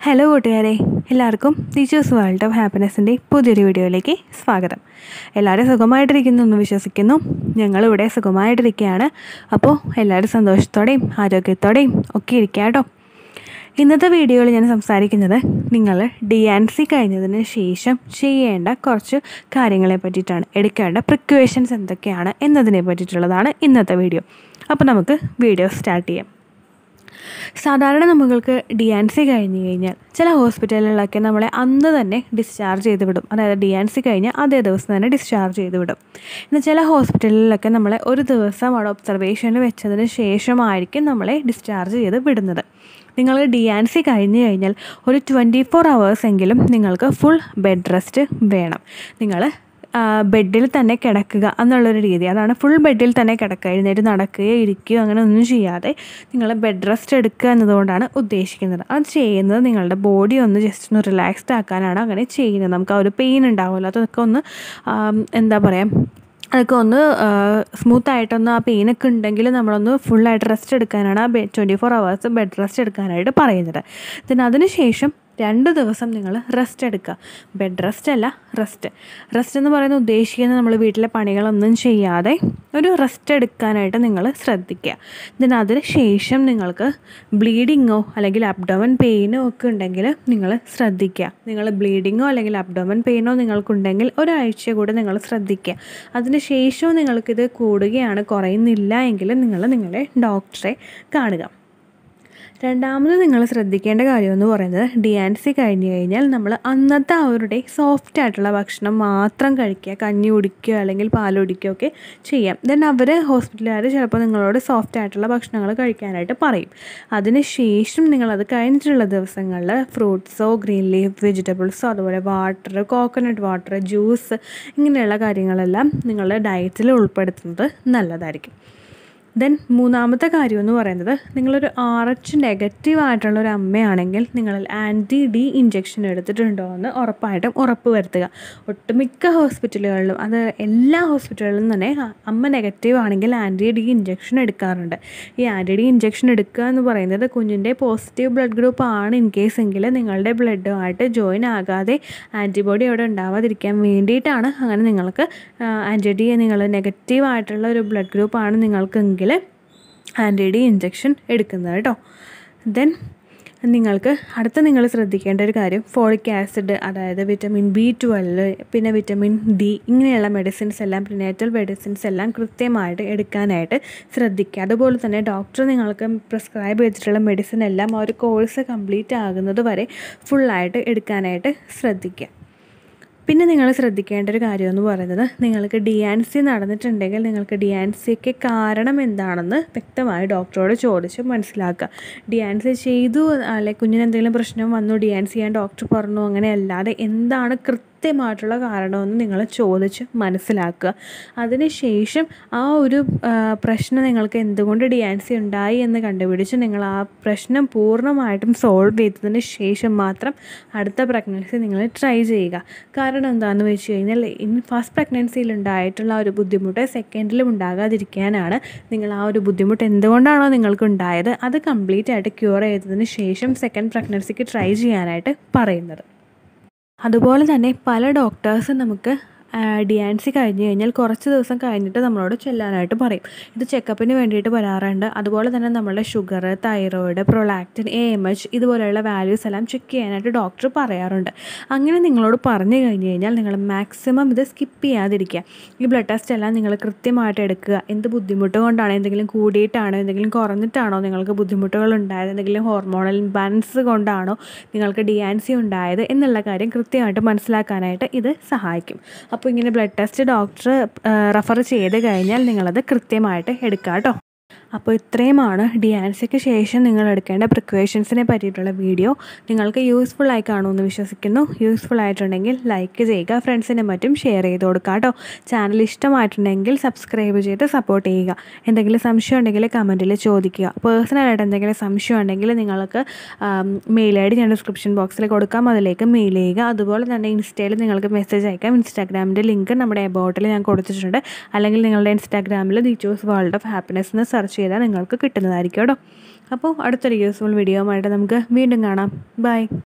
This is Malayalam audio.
ഹലോ കൂട്ടുകാരെ എല്ലാവർക്കും ടീച്ചേഴ്സ് വേൾഡ് ഓഫ് ഹാപ്പിനെസ്സിൻ്റെ പുതിയൊരു വീഡിയോയിലേക്ക് സ്വാഗതം എല്ലാവരും സുഖമായിട്ടിരിക്കുന്നു എന്ന് വിശ്വസിക്കുന്നു ഞങ്ങളിവിടെ സുഖമായിട്ടിരിക്കുകയാണ് അപ്പോൾ എല്ലാവരും സന്തോഷത്തോടെയും ആരോഗ്യത്തോടെയും ഒക്കെ ഇരിക്കുക കേട്ടോ ഇന്നത്തെ വീഡിയോയിൽ ഞാൻ സംസാരിക്കുന്നത് നിങ്ങൾ ഡി ആൻ സി കഴിഞ്ഞതിന് ശേഷം ചെയ്യേണ്ട കുറച്ച് കാര്യങ്ങളെ പറ്റിയിട്ടാണ് എടുക്കേണ്ട പ്രിക്വേഷൻസ് എന്തൊക്കെയാണ് എന്നതിനെ പറ്റിയിട്ടുള്ളതാണ് ഇന്നത്തെ വീഡിയോ അപ്പോൾ നമുക്ക് വീഡിയോ സ്റ്റാർട്ട് ചെയ്യാം സാധാരണ നമ്മൾക്ക് ഡി ആൻ സി കഴിഞ്ഞ് കഴിഞ്ഞാൽ ചില ഹോസ്പിറ്റലുകളിലൊക്കെ നമ്മളെ അന്ന് തന്നെ ഡിസ്ചാർജ് ചെയ്ത് വിടും അതായത് ഡി ആൻ സി കഴിഞ്ഞ് അതേ ദിവസം തന്നെ ഡിസ്ചാർജ് ചെയ്ത് വിടും എന്നാൽ ചില ഹോസ്പിറ്റലിലൊക്കെ നമ്മളെ ഒരു ദിവസം അവിടെ ഒബ്സർവേഷനിൽ വെച്ചതിന് ശേഷമായിരിക്കും നമ്മളെ ഡിസ്ചാർജ് ചെയ്ത് വിടുന്നത് നിങ്ങൾ ഡി ആൻ സി കഴിഞ്ഞ് കഴിഞ്ഞാൽ ഒരു ട്വൻറ്റി ഫോർ അവേഴ്സ് എങ്കിലും നിങ്ങൾക്ക് ഫുൾ ബെഡ് റെസ്റ്റ് വേണം നിങ്ങൾ ബെഡിൽ തന്നെ കിടക്കുക എന്നുള്ളൊരു രീതി അതാണ് ഫുൾ ബെഡിൽ തന്നെ കിടക്കുക എഴുന്നേറ്റ് നടക്കുകയോ ഇരിക്കുകയോ അങ്ങനെ ഒന്നും ചെയ്യാതെ നിങ്ങൾ ബെഡ് റെസ്റ്റ് എടുക്കുക എന്നതുകൊണ്ടാണ് ഉദ്ദേശിക്കുന്നത് അത് ചെയ്യുന്നത് നിങ്ങളുടെ ബോഡി ഒന്ന് ജസ്റ്റ് ഒന്ന് റിലാക്സ്ഡ് ആക്കാനാണ് അങ്ങനെ ചെയ്യുന്നത് നമുക്ക് ആ ഒരു പെയിൻ ഉണ്ടാവുമല്ലോ അതൊക്കെ ഒന്ന് എന്താ പറയുക അതൊക്കെ ഒന്ന് സ്മൂത്ത് ആയിട്ടൊന്ന് ആ പെയിനൊക്കെ ഉണ്ടെങ്കിൽ നമ്മളൊന്ന് ഫുള്ളായിട്ട് റെസ്റ്റ് എടുക്കാനാണ് ആ ബെ twenty four hours bed rest എടുക്കാനായിട്ട് പറയുന്നത് പിന്നെ അതിന് ശേഷം രണ്ട് ദിവസം നിങ്ങൾ റെസ്റ്റ് എടുക്കുക ബെഡ് റെസ്റ്റ് അല്ല റെസ്റ്റ് റെസ്റ്റ് എന്ന് പറയുന്നത് ഉദ്ദേശിക്കുന്നത് നമ്മൾ വീട്ടിലെ പണികളൊന്നും ചെയ്യാതെ ഒരു റെസ്റ്റ് എടുക്കാനായിട്ട് നിങ്ങൾ ശ്രദ്ധിക്കുക then അതിന് ശേഷം നിങ്ങൾക്ക് ബ്ലീഡിങ്ങോ അല്ലെങ്കിൽ അബ്ഡോമൻ പെയിനോ ഒക്കെ ഉണ്ടെങ്കിൽ നിങ്ങൾ ശ്രദ്ധിക്കുക നിങ്ങൾ ബ്ലീഡിങ്ങോ അല്ലെങ്കിൽ അബ്ഡോമൻ പെയിനോ നിങ്ങൾക്കുണ്ടെങ്കിൽ ഒരാഴ്ച കൂടി നിങ്ങൾ ശ്രദ്ധിക്കുക അതിന് ശേഷവും നിങ്ങൾക്കിത് കൂടുകയാണ് കുറയുന്നില്ല എങ്കിൽ നിങ്ങൾ നിങ്ങളെ ഡോക്ടറെ കാണുക രണ്ടാമത് നിങ്ങൾ ശ്രദ്ധിക്കേണ്ട കാര്യം എന്ന് പറയുന്നത് ഡി ആൻ സി കഴിഞ്ഞ് കഴിഞ്ഞാൽ നമ്മൾ അന്നത്തെ അവരുടെ സോഫ്റ്റ് ആയിട്ടുള്ള ഭക്ഷണം മാത്രം കഴിക്കുക കഞ്ഞി കുടിക്കുക അല്ലെങ്കിൽ പാൽ കുടിക്കുകയോ ഒക്കെ ചെയ്യാം ദെൻ അവർ ഹോസ്പിറ്റലുകാർ ചിലപ്പോൾ നിങ്ങളോട് സോഫ്റ്റ് ആയിട്ടുള്ള ഭക്ഷണങ്ങൾ കഴിക്കാനായിട്ട് പറയും അതിന് ശേഷം നിങ്ങളത് കഴിഞ്ഞിട്ടുള്ള ദിവസങ്ങളിൽ ഫ്രൂട്ട്സോ ഗ്രീൻ ലീഫ് വെജിറ്റബിൾസോ അതുപോലെ വാട്ടർ കോക്കനട്ട് വാട്ടർ ജ്യൂസ് ഇങ്ങനെയുള്ള കാര്യങ്ങളെല്ലാം നിങ്ങളുടെ ഡയറ്റിൽ ഉൾപ്പെടുത്തുന്നത് നല്ലതായിരിക്കും ദെൻ മൂന്നാമത്തെ കാര്യം എന്ന് പറയുന്നത് നിങ്ങളൊരു ആർ എച്ച് നെഗറ്റീവ് ആയിട്ടുള്ള ഒരു അമ്മയാണെങ്കിൽ നിങ്ങൾ ആൻറ്റി ഡി ഇഞ്ചെക്ഷൻ എടുത്തിട്ടുണ്ടോ എന്ന് ഉറപ്പായിട്ടും ഉറപ്പ് വരുത്തുക ഒട്ടുമിക്ക ഹോസ്പിറ്റലുകളിലും അത് എല്ലാ ഹോസ്പിറ്റലുകളിലും തന്നെ അമ്മ നെഗറ്റീവ് ആണെങ്കിൽ ആൻറ്റി ഡി ഇഞ്ചെക്ഷൻ എടുക്കാറുണ്ട് ഈ ആൻറ്റി ഡി ഇഞ്ചെക്ഷൻ എടുക്കുക എന്ന് പറയുന്നത് കുഞ്ഞിൻ്റെ പോസിറ്റീവ് ബ്ലഡ് ഗ്രൂപ്പ് ആണ് ഇൻ കേസ് എങ്കിൽ നിങ്ങളുടെ ബ്ലഡുമായിട്ട് ജോയിൻ ആകാതെ ആൻറ്റിബോഡി അവിടെ ഉണ്ടാവാതിരിക്കാൻ വേണ്ടിയിട്ടാണ് അങ്ങനെ നിങ്ങൾക്ക് ആൻറ്റി ഡി നിങ്ങൾ നെഗറ്റീവ് ആയിട്ടുള്ള ഒരു ബ്ലഡ് ഗ്രൂപ്പാണ് നിങ്ങൾക്കെങ്കിൽ ആൻറ്റി ഡി ഇഞ്ചെക്ഷൻ എടുക്കുന്നത് കേട്ടോ ദെൻ നിങ്ങൾക്ക് അടുത്ത നിങ്ങൾ ശ്രദ്ധിക്കേണ്ട ഒരു കാര്യം ഫോളിക് ആസിഡ് അതായത് വിറ്റമിൻ ബി ട്വൽവ് പിന്നെ വിറ്റമിൻ ഡി ഇങ്ങനെയുള്ള മെഡിസിൻസ് എല്ലാം പ്രിനേറ്റൽ മെഡിസിൻസ് എല്ലാം കൃത്യമായിട്ട് എടുക്കാനായിട്ട് ശ്രദ്ധിക്കുക അതുപോലെ തന്നെ ഡോക്ടർ നിങ്ങൾക്ക് പ്രിസ്ക്രൈബ് ചെയ്തിട്ടുള്ള മെഡിസിൻ എല്ലാം ആ ഒരു കോഴ്സ് കംപ്ലീറ്റ് ആകുന്നത് വരെ ഫുള്ളായിട്ട് എടുക്കാനായിട്ട് ശ്രദ്ധിക്കുക പിന്നെ നിങ്ങൾ ശ്രദ്ധിക്കേണ്ട ഒരു കാര്യം എന്ന് പറയുന്നത് നിങ്ങൾക്ക് ഡി ആൻ സി നടന്നിട്ടുണ്ടെങ്കിൽ നിങ്ങൾക്ക് ഡി ആൻ സിക്ക് കാരണം എന്താണെന്ന് വ്യക്തമായി ഡോക്ടറോട് ചോദിച്ച് മനസ്സിലാക്കുക ഡി ആൻ സി ചെയ്തു അല്ലെ കുഞ്ഞിന് എന്തെങ്കിലും പ്രശ്നം വന്നു ഡി ആൻ സി ചെയ്യാൻ ഡോക്ടർ പറഞ്ഞു അങ്ങനെ അല്ലാതെ എന്താണ് കൃത്യമായിട്ടുള്ള കാരണമെന്ന് നിങ്ങൾ ചോദിച്ച് മനസ്സിലാക്കുക അതിനുശേഷം ആ ഒരു പ്രശ്നം നിങ്ങൾക്ക് എന്തുകൊണ്ട് ഡി ആൻ സി ഉണ്ടായി എന്ന് കണ്ടുപിടിച്ച് നിങ്ങൾ ആ പ്രശ്നം പൂർണ്ണമായിട്ടും സോൾവ് ചെയ്തതിന് ശേഷം മാത്രം അടുത്ത പ്രഗ്നൻസി നിങ്ങൾ ട്രൈ ചെയ്യുക കാരണം എന്താണെന്ന് വെച്ച് കഴിഞ്ഞാൽ ഇൻ ഫസ്റ്റ് പ്രഗ്നൻസിയിൽ ഉണ്ടായിട്ടുള്ള ആ ഒരു ബുദ്ധിമുട്ട് സെക്കൻഡിലും ഉണ്ടാകാതിരിക്കാനാണ് നിങ്ങൾ ആ ഒരു ബുദ്ധിമുട്ട് എന്തുകൊണ്ടാണോ നിങ്ങൾക്ക് ഉണ്ടായത് അത് കംപ്ലീറ്റ് ആയിട്ട് ക്യൂർ ചെയ്തതിന് ശേഷം സെക്കൻഡ് പ്രഗ്നൻസിക്ക് ട്രൈ ചെയ്യാനായിട്ട് പറയുന്നത് അതുപോലെ തന്നെ പല ഡോക്ടേഴ്സും നമുക്ക് ഡി ആൻ സി കഴിഞ്ഞ് കഴിഞ്ഞാൽ കുറച്ച് ദിവസം കഴിഞ്ഞിട്ട് നമ്മളോട് ചെല്ലാനായിട്ട് പറയും ഇത് ചെക്കപ്പിന് വേണ്ടിയിട്ട് വരാറുണ്ട് അതുപോലെ തന്നെ നമ്മളുടെ sugar thyroid prolactin A M H ഇതുപോലെയുള്ള വാല്യൂസ് എല്ലാം ചെക്ക് ചെയ്യാനായിട്ട് ഡോക്ടർ പറയാറുണ്ട് അങ്ങനെ നിങ്ങളോട് പറഞ്ഞു കഴിഞ്ഞ് കഴിഞ്ഞാൽ നിങ്ങൾ മാക്സിമം ഇത് സ്കിപ്പ് ചെയ്യാതിരിക്കുക ഈ ബ്ലഡ് ടെസ്റ്റ് എല്ലാം നിങ്ങൾ കൃത്യമായിട്ട് എടുക്കുക എന്ത് ബുദ്ധിമുട്ട് കൊണ്ടാണ് എന്തെങ്കിലും കൂടിയിട്ടാണോ എന്തെങ്കിലും കുറഞ്ഞിട്ടാണോ നിങ്ങൾക്ക് ബുദ്ധിമുട്ടുകൾ ഉണ്ടായത് എന്തെങ്കിലും ഹോർമോണൽ ഇംബാലൻസ് കൊണ്ടാണോ നിങ്ങൾക്ക് ഡി ആൻ സി ഉണ്ടായത് എന്നുള്ള കാര്യം കൃത്യമായിട്ട് മനസ്സിലാക്കാനായിട്ട് ഇത് സഹായിക്കും അപ്പോൾ ഇങ്ങനെ ബ്ലഡ് ടെസ്റ്റ് ഡോക്ടർ റെഫർ ചെയ്ത് കഴിഞ്ഞാൽ നിങ്ങളത് കൃത്യമായിട്ട് എടുക്കുക കേട്ടോ അപ്പോൾ ഇത്രയുമാണ് ഡി ആൻ സിക്ക് ശേഷം നിങ്ങൾ എടുക്കേണ്ട പ്രിക്വേഷൻസിനെ പറ്റിയിട്ടുള്ള വീഡിയോ നിങ്ങൾക്ക് യൂസ്ഫുൾ ആയി കാണുമെന്ന് വിശ്വസിക്കുന്നു യൂസ്ഫുൾ ആയിട്ടുണ്ടെങ്കിൽ ലൈക്ക് ചെയ്യുക ഫ്രണ്ട്സിനും മറ്റും ഷെയർ ചെയ്ത് കൊടുക്കുക കേട്ടോ ചാനൽ ഇഷ്ടമായിട്ടുണ്ടെങ്കിൽ സബ്സ്ക്രൈബ് ചെയ്ത് സപ്പോർട്ട് ചെയ്യുക എന്തെങ്കിലും സംശയം ഉണ്ടെങ്കിൽ കമൻറ്റിൽ ചോദിക്കുക പേഴ്സണലായിട്ട് എന്തെങ്കിലും സംശയം ഉണ്ടെങ്കിൽ നിങ്ങൾക്ക് മെയിൽ ഐ ഡി ഞാൻ ഡിസ്ക്രിപ്ഷൻ ബോക്സിൽ കൊടുക്കാം അതിലേക്ക് മെയിൽ ചെയ്യുക അതുപോലെ തന്നെ ഇൻസ്റ്റയിൽ നിങ്ങൾക്ക് മെസ്സേജ് അയക്കാം ഇൻസ്റ്റാഗ്രാമിൻ്റെ ലിങ്ക് നമ്മുടെ എബോട്ടിൽ ഞാൻ കൊടുത്തിട്ടുണ്ട് അല്ലെങ്കിൽ നിങ്ങളുടെ ഇൻസ്റ്റാഗ്രാമിൽ the choose world of happiness എന്ന് സെർച്ച് ചെയ്താൽ നിങ്ങൾക്ക് കിട്ടുന്നതായിരിക്കും കേട്ടോ അപ്പോൾ അടുത്തൊരു യൂസ്ഫുൾ വീഡിയോ ആയിട്ട് നമുക്ക് വീണ്ടും കാണാം ബൈ